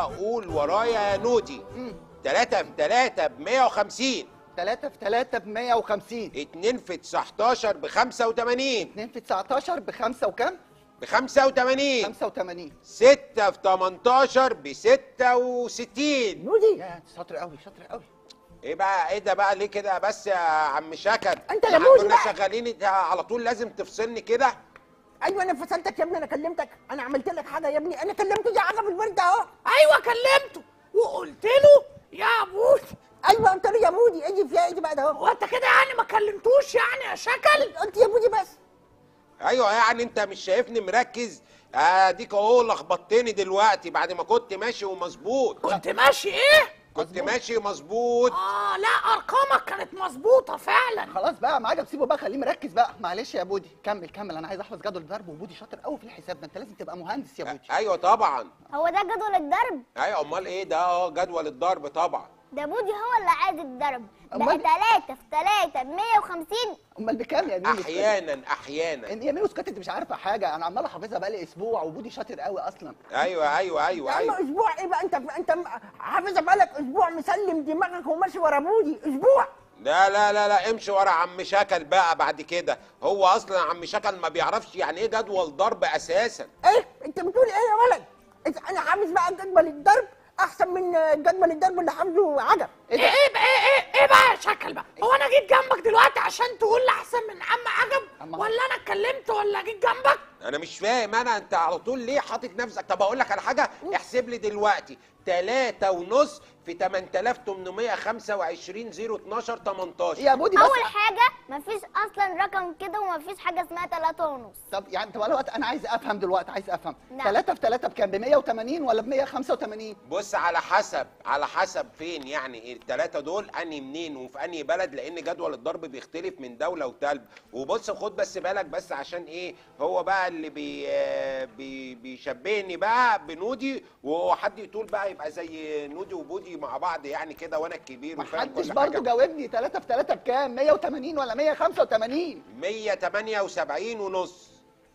قول ورايا يا نودي 3 في 3 ب 150 3 في 3 ب 150 2 في 19 ب 85 2 في 19 ب 5 وكام؟ ب 85 85 6 في 18 ب 66 نودي يا شاطر قوي شاطر قوي ايه بقى ايه ده بقى ليه كده بس يا عم شكل أنت يا إحنا موزي كنا بقى. شغالين إنت على طول لازم تفصلني كده ايوه انا فصلتك يا ابني انا كلمتك انا عملت لك حاجه يا ابني انا كلمته يا عقب الورد اهو ايوه كلمته وقلت له يا ابوي ايوه قلت له يا مودي اجي فيها اجي بقى ده اهو هو انت كده يعني ما كلمتوش يعني يا شكل قلت يا مودي بس ايوه يعني انت مش شايفني مركز اديك اهو لخبطتني دلوقتي بعد ما كنت ماشي ومظبوط كنت ماشي ايه كنت ماشي مظبوط اه لا ارقامك كانت مظبوطه فعلا خلاص بقى معاك سيبه بقى خليه مركز بقى معلش يا بودي كمل كمل انا عايز احفظ جدول الضرب وبودي شاطر قوي في الحساب ده انت لازم تبقى مهندس يا بودي ايوه طبعا هو ده جدول الضرب ايوه امال ايه ده اه جدول الضرب طبعا ده بودي هو اللي عايز الضرب بقى أمال؟ 3 في 3 ب 150 امال بكام يا ميمو احيانا احيانا انت يا ميمو اسكت انت مش عارفه حاجه انا عمال احافظها بقالي اسبوع وبودي شاطر قوي اصلا ايوه ايوه يا ايوه عم ايوه اسبوع ايه بقى انت انت حافظ بالك اسبوع مسلم دماغك وماشي ورا مودي اسبوع لا لا لا لا امشي ورا عم شكل بقى بعد كده هو اصلا عم شكل ما بيعرفش يعني ايه جدول ضرب اساسا ايه انت بتقول ايه يا ولد انت انا حافظ بقى جدول الضرب احسن من جدول الضرب اللي حافظه عجب ايه ايه بقى ايه ايه, إيه بقى يا شكل بقى هو انا جيت جنبك دلوقتي عشان تقول لي احسن من عم عجب عم ولا انا اتكلمت ولا جيت جنبك انا مش فاهم انا انت على طول ليه حاطط نفسك طب اقول لك على حاجه احسب لي دلوقتي 3 ونص في 8825 012 18 يا بودي بس اول حاجه مفيش اصلا رقم كده ومفيش حاجه اسمها 3 ونص طب يعني طب الوقت انا عايز افهم دلوقتي عايز افهم نعم. 3 في 3 بكام ب 180 ولا ب 185 بص على حسب على حسب فين يعني الثلاثه دول انهي منين وفي انهي بلد لان جدول الضرب بيختلف من دوله وتلب وبص خد بس بالك بس عشان ايه هو بقى اللي بي بي بيشبهني بقى بنودي وحد يطول بقى يبقى زي نودي وبودي مع بعض يعني كده وانا الكبير وفاهم محدش كل برضه حاجه جاوبني 3 في 3 بكام 180 ولا 185 178 ونص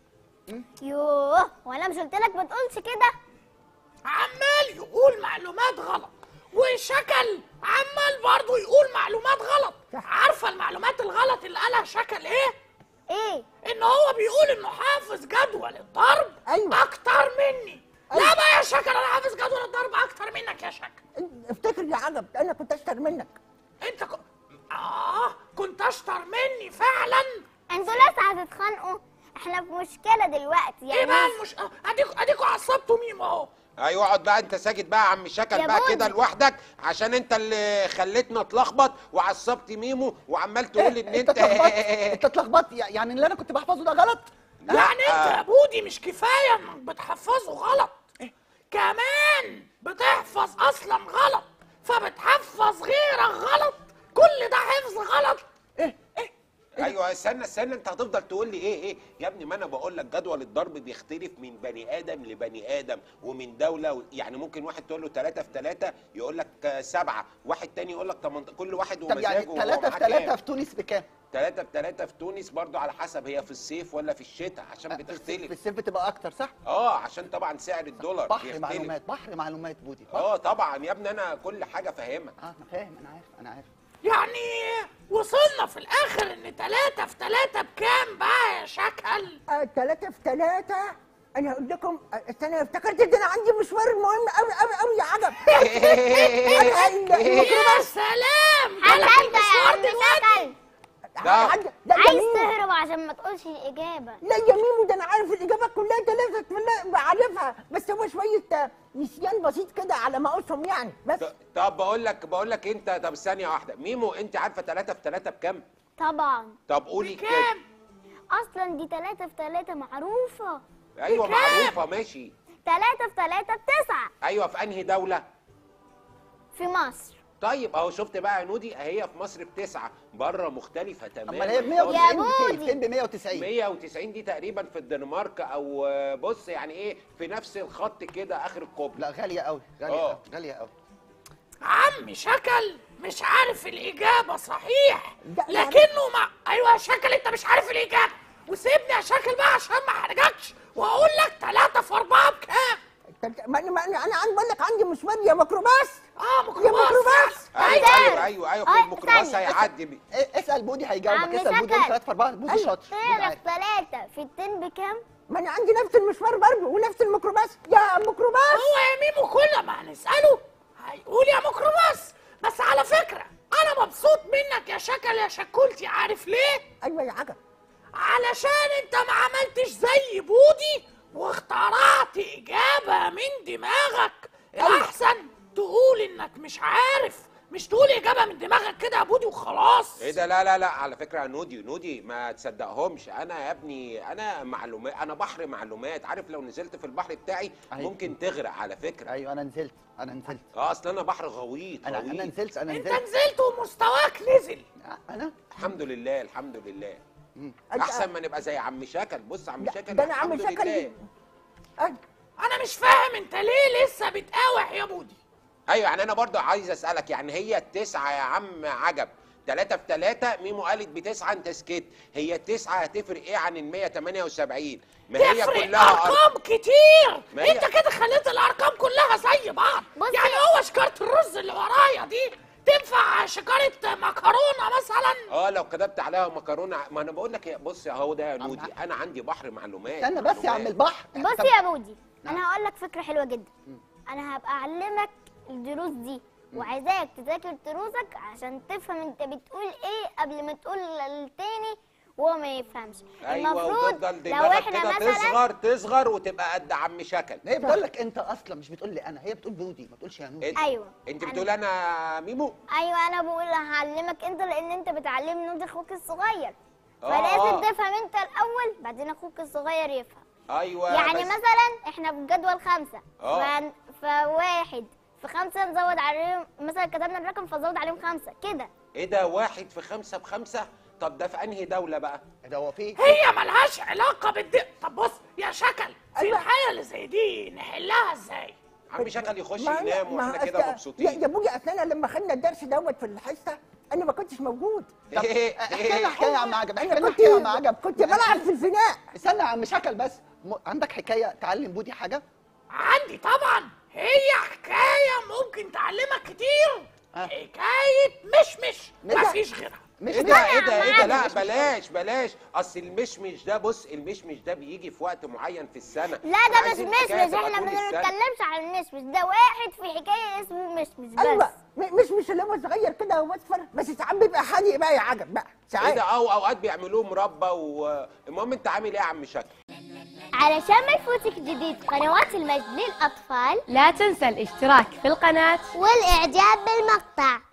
يوه وانا مش قلت لك ما تقولش كده عمال يقول معلومات غلط وشكل عمال برضه يقول معلومات غلط عارفه المعلومات الغلط اللي قالها شكل ايه ايه ان هو بيقول انه حافظ جدول الضرب أيوة. اكتر مني أيوة. لا بقى يا شكل انا حافظ جدول الضرب اكتر منك يا شكل افتكر يا عجب انا كنت اشطر منك انت ك... اه كنت اشطر مني فعلا انتوا لسه هتتخانقوا احنا في مشكله دلوقتي ايه بقى يعني المش آه، اديكوا اديكوا عصبتوا ميم اهو ايوه اقعد بقى انت ساكت بقى يا عم شكل يا بقى بودي. كده لوحدك عشان انت اللي خليتنا اتلخبط وعصبت ميمو وعمال تقول ان انت انت اتلخبطت انت اتلخبطت يعني اللي انا كنت بحفظه ده غلط لا. يعني انت يا بودي مش كفايه انك بتحفظه غلط كمان بتحفظ اصلا غلط فبتحفظ غيرك غلط كل ده حفظ غلط ايه ايه ايوه استنى استنى انت هتفضل تقول لي ايه ايه يا ابني ما انا بقول لك جدول الضرب بيختلف من بني ادم لبني ادم ومن دوله و... يعني ممكن واحد تقول له 3 في 3 يقول لك 7 واحد تاني يقول لك 8 كل واحد طب يعني ومزاجه 3 في 3 في تونس بكام 3 في 3 في تونس برضو على حسب هي في الصيف ولا في الشتاء عشان في بتختلف الصيف بتبقى اكتر صح اه عشان طبعا سعر الدولار بحر بيختلف. معلومات بحر معلومات بودي بحر. اه طبعا يا ابني انا كل حاجه فاهمها اه انا فاهم انا عارف انا عارف يعني وصلنا في الاخر ان تلاتة في تلاتة بكام بقى يا شكل آه، تلاتة في تلاتة انا هقول لكم آه، استنى افتكرت ان انا عندي مشوار مهم قوي قوي قوي يا عجب انا ال- يا الميكروباص سلام حتى جالك انت يا المشوار عم دلوقتي شكل لا. عندي- لا يا عايز ميمو تهرب عشان ما تقولش الاجابه لا يا ميمو ده انا عارف الاجابات كلها تلاتة في بعرفها بس هو شويه آه، نسيان بسيط كده على ما اقولهم يعني بس ط- طب بقول لك بقول لك انت طب ثانيه واحده ميمو انت عارفه 3 في 3 بكام طبعا طب قولي كده بكام اصلا دي 3 في 3 معروفه ايوه بكام؟ معروفه ماشي 3 في 3 بتسعة ايوه في انهي دوله في مصر طيب اهو شفت بقى يا نودي هي في مصر بتسعة بره مختلفة تماما امال هي ب خالص. 190 يا فين بودي. فين ب 190 190 دي تقريبا في الدنمارك او آه، بص يعني ايه في نفس الخط كده اخر الكوبري لا غاليه قوي غاليه آه. قوي غاليه قوي عم شكل مش عارف الإجابة صحيح لا، لا. لكنه ما أيوة يا شكل أنت مش عارف الإجابة وسيبني يا شكل بقى عشان ما أحرجكش وأقول لك تلاتة في أربعة بكام أنت- ما أنا ما أنا أنا عندي بقول لك عندي مشوار يا ميكروباص اه يا ميكروباص ميكروباص ايوه أيوة. ايوه ايوه ايوه أي، في الميكروباص ثانية. هيعدي بي. إيه، اسال بودي هيجاوبك عم اسال بودي سكر. 3 في 4 بودي أيوة. شاطر بودي طلع عارف. ثلاثة في التن بكام؟ ما أنا عندي نفس المشوار برضه ونفس الميكروباص يا ميكروباص هو يا ميمو كل ما هنسأله هيقول يا ميكروباص بس على فكرة أنا مبسوط منك يا شكل يا شكولتي عارف ليه؟ أيوه يا عجب علشان أنت ما عملتش زي بودي واخترعت إجابة من دماغك الأحسن تقول إنك مش عارف مش تقول إجابة من دماغك كده يا بودي وخلاص ايه ده لا لا لا على فكره يا نودي نودي ما تصدقهمش انا يا ابني انا معلومات انا بحر معلومات عارف لو نزلت في البحر بتاعي أيوة. ممكن تغرق على فكره ايوه انا نزلت انا نزلت اه اصل انا بحر غويط انا غويط انا نزلت انا أنت نزلت نزلت ومستواك نزل انا الحمد لله الحمد لله أنت- احسن ما نبقى زي عم شكل بص عم ده- شكل ده أنا عم الحمد شكل لله. أيوة. أنا مش فاهم أنت ليه لسه بتقاوح يا بودي ايوه يعني انا برضو عايز اسالك يعني هي التسعه يا عم عجب ثلاثة في ثلاثة ميمو قالت بتسعة انت سكت هي التسعة هتفرق ايه عن ال 178 ما هي تفرق كلها أرقام ارقام كتير ما هي- انت كده خليت الارقام كلها زي بعض بص يعني يا- هو شكاره الرز اللي ورايا دي تنفع شكاره مكرونه مثلا اه لو كتبت عليها مكرونه ما انا بقول لك يا- بص يا هو ده يا نودي انا عندي بحر معلومات استنى بس يا عم معلومات. البحر بص طب- يا بودي نعم. انا هقول لك فكره حلوه جدا انا هبقى اعلمك الدروس دي وعايزاك تذاكر دروسك عشان تفهم انت بتقول ايه قبل ما تقول للتاني وهو ما يفهمش ايوه المفروض وتفضل لو دماغك احنا كده مثلا تصغر تصغر وتبقى قد عم شكل هي بتقول لك انت اصلا مش بتقول لي انا هي بتقول بودي ما تقولش يا نور انت ايوه انت أنا- بتقول انا ميمو ايوه انا بقول هعلمك انت لان انت بتعلمني انت اخوك الصغير آه، فلازم آه. تفهم انت الاول بعدين اخوك الصغير يفهم ايوه يعني بس مثلا احنا في جدول خمسة آه. ف... فواحد في خمسة نزود عليهم مثلا كتبنا الرقم فنزود عليهم خمسة كده ايه ده واحد في خمسة بخمسة طب ده في انهي دولة بقى ده هو في هي ملهاش علاقه بالدق طب بص يا شكل في أيوة. الحاله اللي زي دي نحلها ازاي عم شكل يخش ما أنا- ينام ما واحنا أصل- كده يا, مبسوطين يا بوجي اصل انا لما خدنا الدرس دوت في الحصه انا ما كنتش موجود طب إيه؟ احكي لنا إيه؟ حكايه يا عم عجب احكي انا لنا كنت حكايه يا عم عجب كنت بلعب في الفناء استنى يا عم شكل بس م... عندك حكايه تعلم بودي حاجه عندي طبعا هي حكايه ممكن تعلمك كتير آه. حكايه مشمش مش- مفيش غيرها مش ايه ده ايه يا ده عم ايه ده عادي، لا مش- بلاش بلاش اصل المشمش ده بص المشمش ده بيجي في وقت معين في السنة لا ده مش عايزين مشمش حكاية تبقى احنا طول ما السنة. بنتكلمش عن المشمش ده واحد في حكاية اسمه مشمش بس ايوه م- مش مش اللي هو صغير كده واصفر بس ساعات بيبقى حالي بقى يا عجب بقى ايه ساعات ده او اوقات بيعملوه مربى والمهم انت عامل ايه يا عم شكل علشان ما يفوتك جديد قنوات المجد للأطفال لا تنسى الاشتراك في القناة والإعجاب بالمقطع